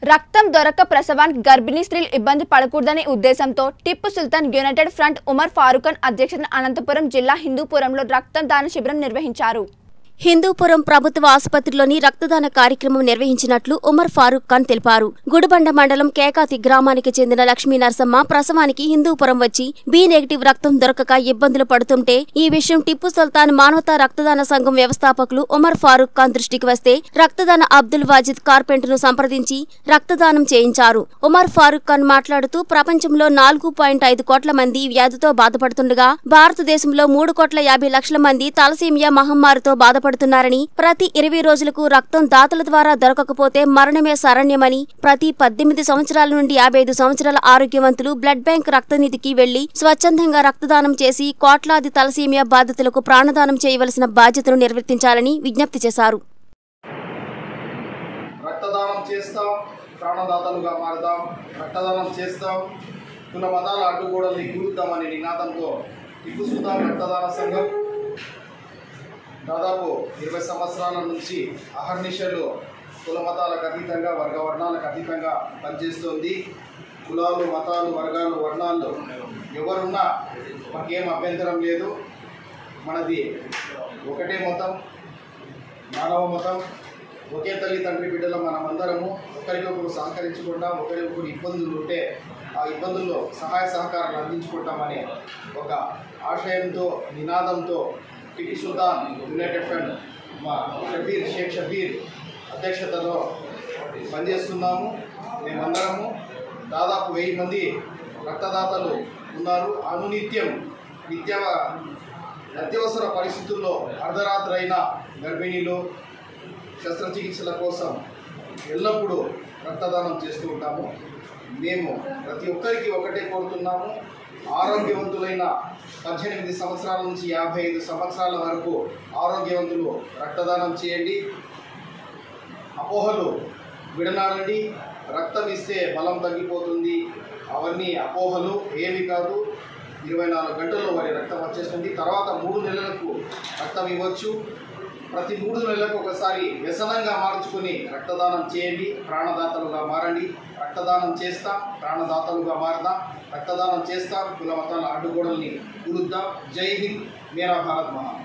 రక్తం దొరక్క ప్రసవానికి గర్భిణీ స్త్రీలు ఇబ్బంది పడకూడదనే ఉద్దేశంతో టిప్పు సుల్తాన్ యునైటెడ్ ఫ్రంట్ ఉమర్ ఫారూఖన్ అధ్యక్షతన అనంతపురం జిల్లా హిందూపురంలో రక్తదాన శిబిరం నిర్వహించారు హిందూపురం ప్రభుత్వ ఆసుపత్రిలోని రక్తదాన కార్యక్రమం నిర్వహించినట్లు ఉమర్ ఫారూక్ ఖాన్ తెలిపారు గుడిబండ మండలం కేకాతి గ్రామానికి చెందిన లక్ష్మీ నరసమ్మ ప్రసవానికి హిందూపురం వచ్చి బి నెగిటివ్ రక్తం దొరకక ఇబ్బందులు పడుతుంటే ఈ విషయం టిప్పు సుల్తాన్ మానవతా రక్తదాన సంఘం వ్యవస్థాపకులు ఉమర్ ఫారూక్ ఖాన్ దృష్టికి వస్తే రక్తదాన అబ్దుల్ వాజిద్ కార్పెంట్ ను సంప్రదించి రక్తదానం చేయించారు ఉమర్ ఫారూక్ ఖాన్ మాట్లాడుతూ ప్రపంచంలో నాలుగు పాయింట్ ఐదు కోట్ల మంది ఈ వ్యాధితో బాధపడుతుండగా భారతదేశంలో మూడు కోట్ల యాభై లక్షల మంది తలసీమియా మహమ్మారితో బాధపడుతున్నారని ప్రతి ఇరవై రోజులకు రక్తం దాతల ద్వారా దొరకకపోతే మరణమే శరణ్యమని ప్రతి పద్దెనిమిది సంవత్సరాల నుండి యాభై ఐదు సంవత్సరాల ఆరోగ్యవంతులు బ్లడ్ బ్యాంక్ రక్తనిధికి వెళ్లి స్వచ్ఛందంగా రక్తదానం చేసి కోట్లాది తలసీమియా బాధితులకు ప్రాణదానం చేయవలసిన బాధ్యతను నిర్వర్తించాలని విజ్ఞప్తి చేశారు రక్తదానం చేస్తాం ప్రాణదాతలుగా మారుతాం రక్తదానం చేస్తాం కుల మతాల అడ్డుగోడల్ని కూలుద్దామనే నినాదంతో టిప్పు సుల్తాన్ రక్తదాన సంఘం దాదాపు ఇరవై సంవత్సరాల నుంచి అహర్నిశలు కుల మతాలకు అతీతంగా వర్గ వర్ణాలకు అతీతంగా పనిచేస్తోంది కులాలు మతాలు వర్గాలు వర్ణాలు ఎవరున్నా మాకేం అభ్యంతరం లేదు మనది ఒకటే మతం మానవ మతం ఒకే తల్లి తండ్రి బిడ్డల మనమందరము ఒకరికొకరు సహకరించుకుంటాం ఒకరికొకరు ఇబ్బందులు ఉంటే ఆ ఇబ్బందుల్లో సహాయ సహకారాలు అందించుకుంటామనే ఒక ఆశయంతో నినాదంతో టికి సుల్తాన్ యునైటెడ్ ఫ్రంట్ మా షబీర్ షేక్ షబీర్ అధ్యక్షతలో పనిచేస్తున్నాము మేమందరము దాదాపు వెయ్యి మంది రక్తదాతలు ఉన్నారు అనునిత్యం నిత్య అత్యవసర పరిస్థితుల్లో అర్ధరాత్రైన గర్భిణీలు శస్త్రచికిత్సల కోసం ఎల్లప్పుడూ రక్తదానం చేస్తూ ఉంటాము మేము ప్రతి ఒక్కరికి ఒకటే కోరుతున్నాము ఆరోగ్యవంతులైన పద్దెనిమిది సంవత్సరాల నుంచి యాభై ఐదు సంవత్సరాల వరకు ఆరోగ్యవంతులు రక్తదానం చేయండి అపోహలు విడనాడండి రక్తం ఇస్తే బలం తగ్గిపోతుంది అవన్నీ అపోహలు ఏమి కాదు ఇరవై నాలుగు గంటల్లో వారి రక్తం వచ్చేస్తుంది తర్వాత మూడు నెలలకు రక్తం ఇవ్వచ్చు ప్రతి మూడు నెలలకు ఒకసారి వ్యసనంగా మార్చుకుని రక్తదానం చేయండి ప్రాణదాతలుగా మారండి రక్తదానం చేస్తాం ప్రాణదాతలుగా మారదాం రక్తదానం చేస్తాం కుల మతాల అడ్డుగోడల్ని కూలుద్దాం జై హింద్ మేరా భారత్ మహా